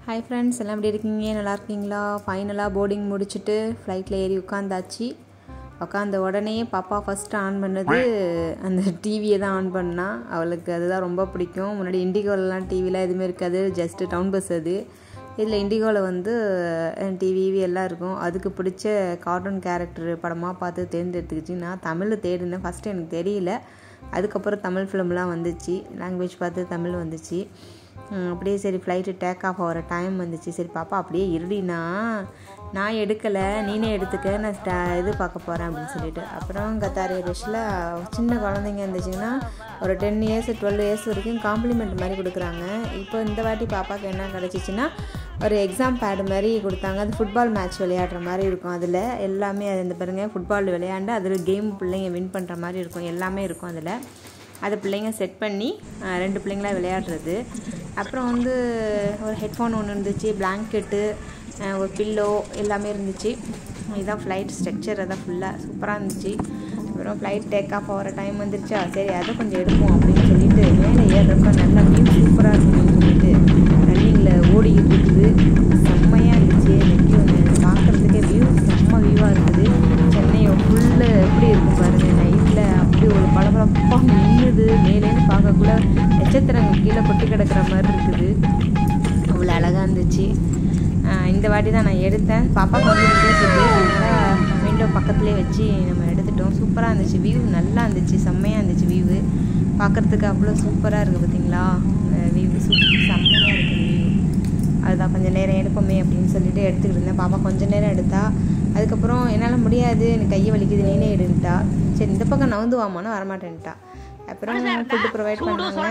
hi friends எல்லாம் எப்படி இருக்கீங்க நல்லா இருக்கீங்களா ஃபைனலாக போர்டிங் முடிச்சுட்டு ஃப்ளைட்டில் ஏறி உட்காந்தாச்சு உட்காந்த உடனே பாப்பா ஃபஸ்ட்டு ஆன் பண்ணது அந்த டிவியை தான் ஆன் பண்ணா அவளுக்கு அதுதான் ரொம்ப பிடிக்கும் முன்னாடி இண்டிகோலலாம் டிவிலாம் எதுவுமே இருக்காது ஜஸ்ட்டு டவுன் பஸ் அது இதில் இண்டிகோவில் வந்து டிவி எல்லாம் இருக்கும் அதுக்கு பிடிச்ச கார்ட்டூன் கேரக்டர் படமாக பார்த்து தேர்ந்தெடுத்துக்கிச்சு நான் தமிழ் தேடினேன் ஃபஸ்ட்டு எனக்கு தெரியல அதுக்கப்புறம் தமிழ் ஃபிலிம்லாம் வந்துச்சு லாங்குவேஜ் பார்த்து தமிழ் வந்துச்சு அப்படியே சரி ஃப்ளைட்டு டேக் ஆஃப் ஆகிற டைம் வந்துச்சு சரி பாப்பா அப்படியே இருடினா நான் எடுக்கலை நீனே எடுத்துக்க நான் ஸ்டா இது பார்க்க போகிறேன் அப்படின்னு சொல்லிட்டு அப்புறம் கத்தாரி ரஷ்ல சின்ன குழந்தைங்க இருந்துச்சுன்னா ஒரு டென் இயர்ஸ் டுவெல் இயர்ஸ் வரைக்கும் காம்ப்ளிமெண்ட் மாதிரி கொடுக்குறாங்க இப்போ இந்த வாட்டி பாப்பாவுக்கு என்ன கிடச்சிச்சின்னா ஒரு எக்ஸாம் பேடு மாதிரி கொடுத்தாங்க அது ஃபுட்பால் மேட்ச் விளையாடுற மாதிரி இருக்கும் அதில் எல்லாமே அது இந்த பாருங்கள் ஃபுட்பால் விளையாண்டு அதில் கேம் பிள்ளைங்க வின் பண்ணுற மாதிரி இருக்கும் எல்லாமே இருக்கும் அதில் அதை பிள்ளைங்க செட் பண்ணி ரெண்டு பிள்ளைங்களாம் விளையாடுறது அப்புறம் வந்து ஒரு ஹெட்ஃபோன் ஒன்று இருந்துச்சு பிளாங்கெட்டு ஒரு பில்லோ எல்லாமே இருந்துச்சு இதுதான் ஃப்ளைட் ஸ்ட்ரக்சர் அதான் ஃபுல்லாக சூப்பராக இருந்துச்சு அப்புறம் ஃப்ளைட் டேக் ஆஃப் ஆகிற டைம் வந்துருச்சா சரி அதை கொஞ்சம் எடுப்போம் அப்படின்னு சொல்லிட்டு மேலே ஏறுறப்ப நல்லா வியூ சூப்பராக இருக்குன்னு சொல்லிட்டு ரன்னிங்கில் ஓடிக்கிட்டு இருக்குது செம்மையாக இருந்துச்சு இந்த வியூ பார்க்குறதுக்கே வியூ செம்ம வியூவாக இருக்குது சென்னையை ஃபுல்லு எப்படி இருக்கும் பாருங்கள் நைட்டில் அப்படி ஒரு பளபளப்பாக மின்னுது மேலேருந்து பார்க்கக்குள்ள நட்சத்திரங்கள் கீழே கொட்டி கிடக்கிற மாதிரி இருக்குது அவ்வளோ அழகாக இருந்துச்சு இந்த வாட்டி தான் நான் எடுத்தேன் பாப்பாவுக்கு வந்து விண்டோ சீட்டு அதனால் விண்டோ பக்கத்துலேயே வச்சு நம்ம எடுத்துட்டோம் சூப்பராக இருந்துச்சு வியூ நல்லா இருந்துச்சு செம்மையாக இருந்துச்சு வியூவு பார்க்குறதுக்கு அவ்வளோ சூப்பராக இருக்குது பார்த்தீங்களா வியூ சூப்பர் செம்மையாக இருக்குது வியூ அதுதான் கொஞ்சம் நேரம் எடுப்போமே அப்படின்னு சொல்லிட்டு எடுத்துக்கிட்டு இருந்தேன் பாப்பா கொஞ்சம் நேரம் எடுத்தா அதுக்கப்புறம் என்னால் முடியாது எனக்கு கையை வலிக்குது நீனே எடுன்ட்டா சரி இந்த பக்கம் நவுந்து வாமானா வரமாட்டேன்ட்டா அப்புறம் ஃபுட்டு ப்ரொவைட்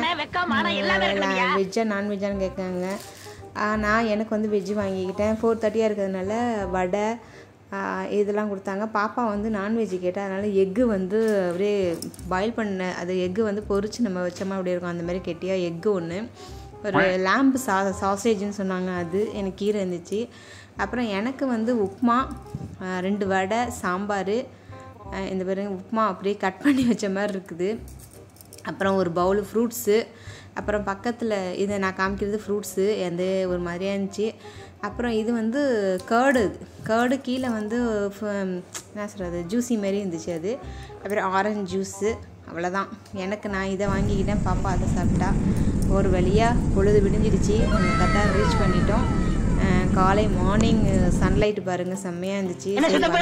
பண்ணாங்க வெஜ்ஜா நான்வெஜ்ஜான்னு கேட்காங்க நான் எனக்கு வந்து வெஜ்ஜு வாங்கிக்கிட்டேன் ஃபோர் தேர்ட்டியாக இருக்கிறதுனால வடை இதெல்லாம் கொடுத்தாங்க பாப்பா வந்து நான்வெஜ் கேட்டால் அதனால் எக்கு வந்து அப்படியே பாயில் பண்ண அது எக்கு வந்து பொறிச்சு நம்ம வச்சோமா அப்படியே இருக்கும் அந்த மாதிரி கெட்டியாக எக்கு ஒன்று ஒரு லேம்பு சா சாசேஜ்னு சொன்னாங்க அது எனக்கு கீரை இருந்துச்சு அப்புறம் எனக்கு வந்து உப்மா ரெண்டு வடை சாம்பார் இந்த பாருங்க உப்மா அப்படியே கட் பண்ணி வச்ச மாதிரி இருக்குது அப்புறம் ஒரு பவுல் ஃப்ரூட்ஸு அப்புறம் பக்கத்தில் இதை நான் காமிக்கிறது ஃப்ரூட்ஸு அந்த ஒரு மாதிரியாக இருந்துச்சு அப்புறம் இது வந்து கேர்டு கேர்டு கீழே வந்து என்ன சொல்கிறது ஜூஸி மாரி இருந்துச்சு அது அப்புறம் ஆரஞ்சு ஜூஸு அவ்வளோதான் எனக்கு நான் இதை வாங்கிக்கிட்டேன் பாப்பா அதை சாப்பிட்டா ஒரு வழியாக பொழுது விடிஞ்சிடுச்சு கரெக்டாக ரீச் பண்ணிட்டோம் காலை மார்னிங் சன்லைட் பாருங்கள் செம்மையாக இருந்துச்சு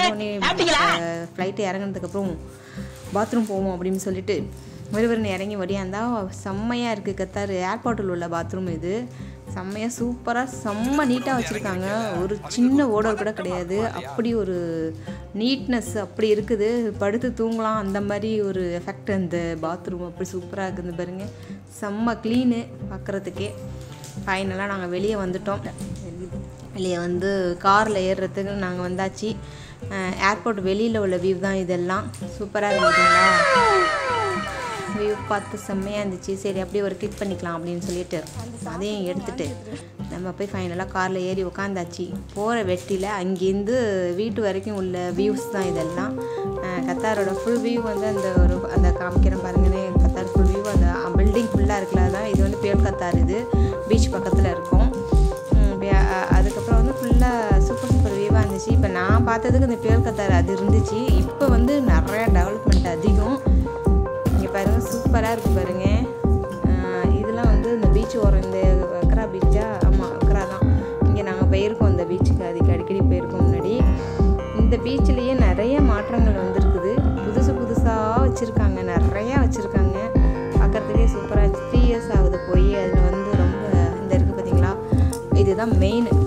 ஃப்ளைட்டு இறங்கினதுக்கப்புறம் பாத்ரூம் போவோம் அப்படின்னு சொல்லிட்டு ஒருவருன்னு இறங்கி வடியாந்தா செம்மையாக இருக்குது கத்தார் ஏர்போர்ட்டில் உள்ள பாத்ரூம் இது செம்மையாக சூப்பராக செம்ம நீட்டாக வச்சுருக்காங்க ஒரு சின்ன ஓடர் கூட கிடையாது அப்படி ஒரு நீட்னஸ் அப்படி இருக்குது படுத்து தூங்கலாம் அந்த மாதிரி ஒரு எஃபெக்ட் அந்த பாத்ரூம் அப்படி சூப்பராக இருக்குது பாருங்க செம்ம க்ளீனு பார்க்குறதுக்கே ஃபைனலாக நாங்கள் வெளியே வந்துட்டோம் வெளியே வந்து காரில் ஏறுறதுக்கு நாங்கள் வந்தாச்சு ஏர்போர்ட் வெளியில் உள்ள வியூ தான் இதெல்லாம் சூப்பராக இருந்துச்சுங்களா வியூ பார்த்து செம்மையாக இருந்துச்சு சரி அப்படியே ஒரு கிளிக் பண்ணிக்கலாம் அப்படின்னு சொல்லிட்டு அதையும் எடுத்துகிட்டு நம்ம போய் ஃபைனலாக காரில் ஏறி உட்காந்தாச்சு போகிற வெட்டியில் அங்கேருந்து வீட்டு வரைக்கும் உள்ள வியூஸ் தான் இதெல்லாம் கத்தாரோட ஃபுல் வியூ வந்து அந்த ஒரு அந்த காமிக்கிறேன் பாருங்கன்னே கத்தார் ஃபுல் வியூ அந்த பில்டிங் ஃபுல்லாக இருக்கல தான் இது வந்து பேல் கத்தார் இது பீச் பக்கத்தில் இருக்கும் அதுக்கப்புறம் வந்து ஃபுல்லாக சூப்பர் சூப்பர் வியூவாக இருந்துச்சு இப்போ நான் பார்த்ததுக்கு இந்த பேல் கத்தார் அது இருந்துச்சு இப்போ வந்து நிறையா டெவலப்மெண்ட் அதிகம் இங்கே பாருங்கள் சூப்பராக இருக்குது பாருங்கள் இதெல்லாம் வந்து இந்த பீச் ஓரம் இந்த அக்ரா பீச்சா ஆமாம் அக்ரா தான் இங்கே நாங்கள் போயிருக்கோம் இந்த பீச்சுக்கு அதுக்கு அடிக்கடி போயிருக்கோம் முன்னாடி இந்த பீச்சிலேயே நிறைய மாற்றங்கள் வந்திருக்குது புதுசு புதுசாக வச்சுருக்காங்க நிறையா வச்சுருக்காங்க பார்க்குறதுக்கே சூப்பராக த்ரீ இயர்ஸ் ஆகுது போய் அதில் வந்து ரொம்ப இந்த இருக்குது பார்த்தீங்களா இதுதான் மெயின்